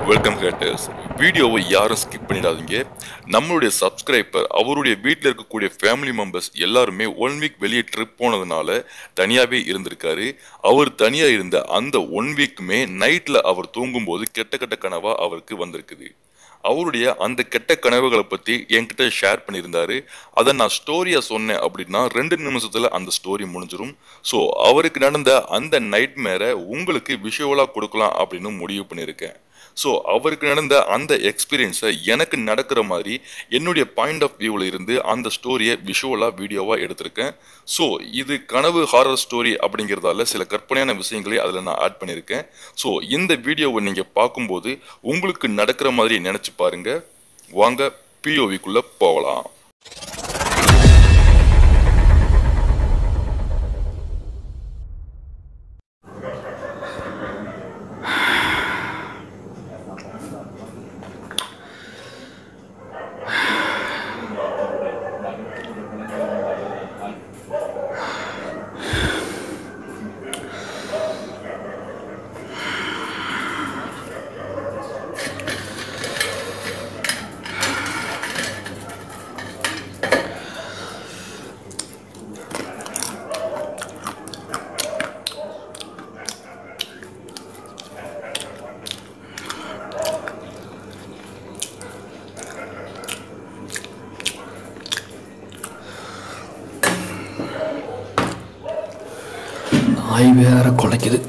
Welcome haters வீடியோவை யாரும் skip பண்ணிடாதீங்க நம்மளுடைய சப்ஸ்கிரைபர் அவருடைய வீட்டில் இருக்கக்கூடிய ஃபேமிலி மெம்பர்ஸ் எல்லாருமே ஒன் வீக் வெளியே ட்ரிப் போனதுனால தனியாகவே இருந்திருக்காரு அவர் தனியாக இருந்த அந்த ஒன் வீக்குமே நைட்டில் அவர் தூங்கும்போது கெட்ட கெட்ட கனவா அவருக்கு வந்திருக்குது அவருடைய அந்த கெட்ட கனவுகளை பற்றி என்கிட்ட ஷேர் பண்ணியிருந்தாரு அதை நான் ஸ்டோரியாக சொன்னேன் அப்படின்னா ரெண்டு நிமிஷத்தில் அந்த ஸ்டோரி முடிஞ்சிடும் ஸோ அவருக்கு நடந்த அந்த நைட் மேரை உங்களுக்கு விஷுவலாக கொடுக்கலாம் அப்படின்னு முடிவு பண்ணியிருக்கேன் ஸோ அவருக்கு நடந்த அந்த எக்ஸ்பீரியன்ஸை எனக்கு நடக்கிற மாதிரி என்னுடைய பாயிண்ட் ஆஃப் வியூவில் இருந்து அந்த ஸ்டோரியை விஷுவலாக வீடியோவாக எடுத்திருக்கேன் ஸோ இது கனவு ஹாரர் ஸ்டோரி அப்படிங்கிறதால சில கற்பனையான விஷயங்களை அதில் நான் ஆட் பண்ணியிருக்கேன் ஸோ இந்த வீடியோவை நீங்கள் பார்க்கும்போது உங்களுக்கு நடக்கிற மாதிரி நினச்சி பாருங்க வாங்க பிஓவிக்குள்ளே போகலாம் நாய் வேற குலைக்குது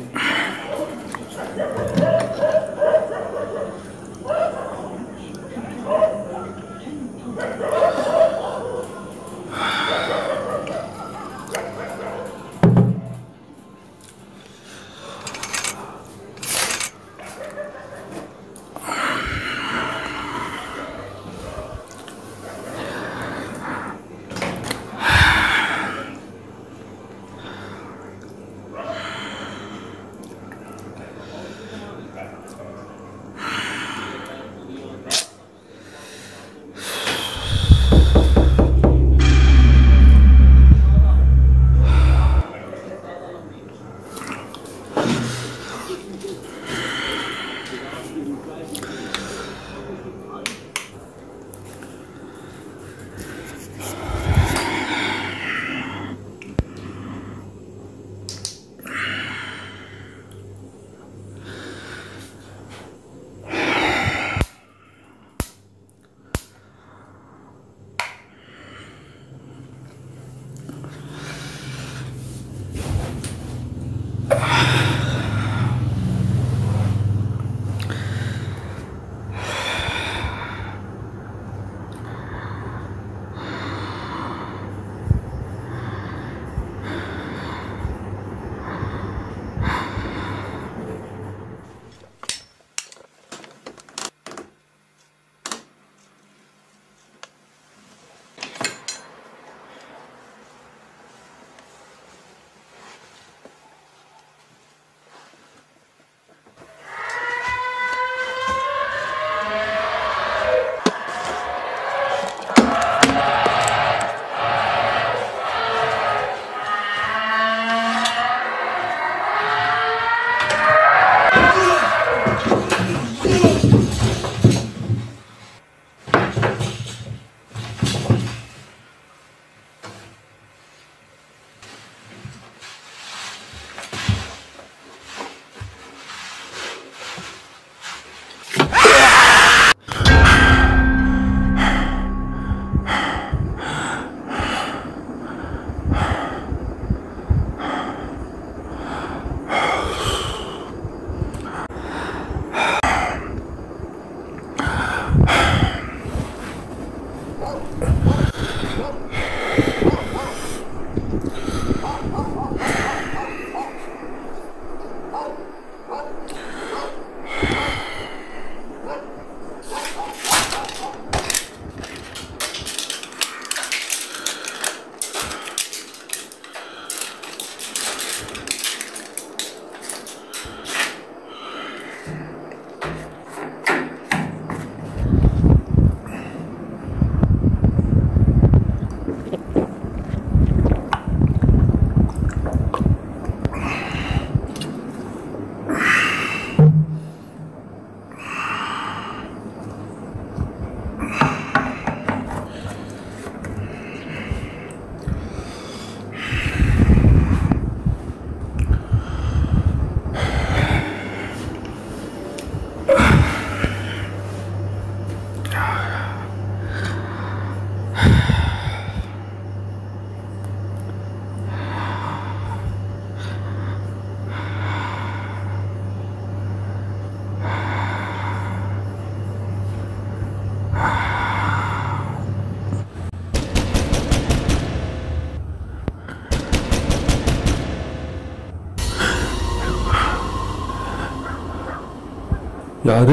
யாரு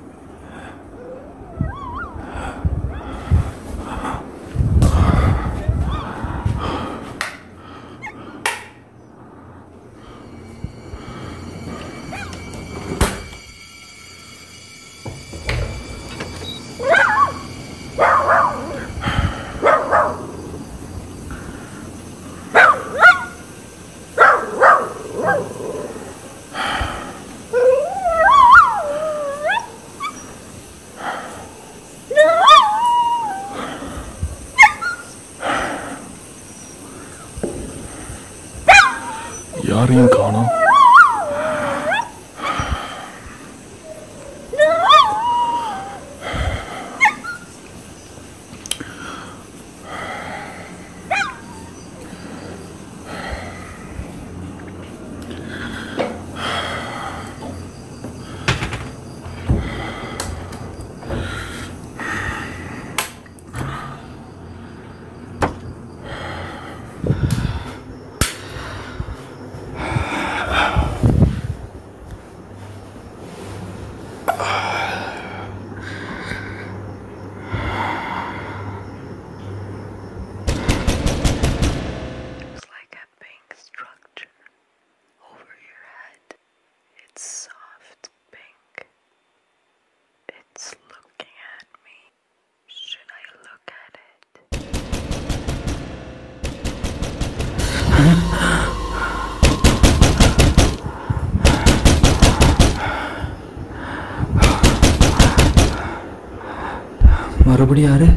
யாரையும் காணோம் Looks like a pink structure over your head. It's soft pink. It's looking at me. Should I look at it? மறுபடியும் யாரு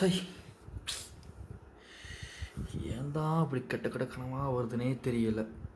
சை ஏன் தான் அப்படி கெட்ட கெட்ட கனவா வருதுன்னே தெரியல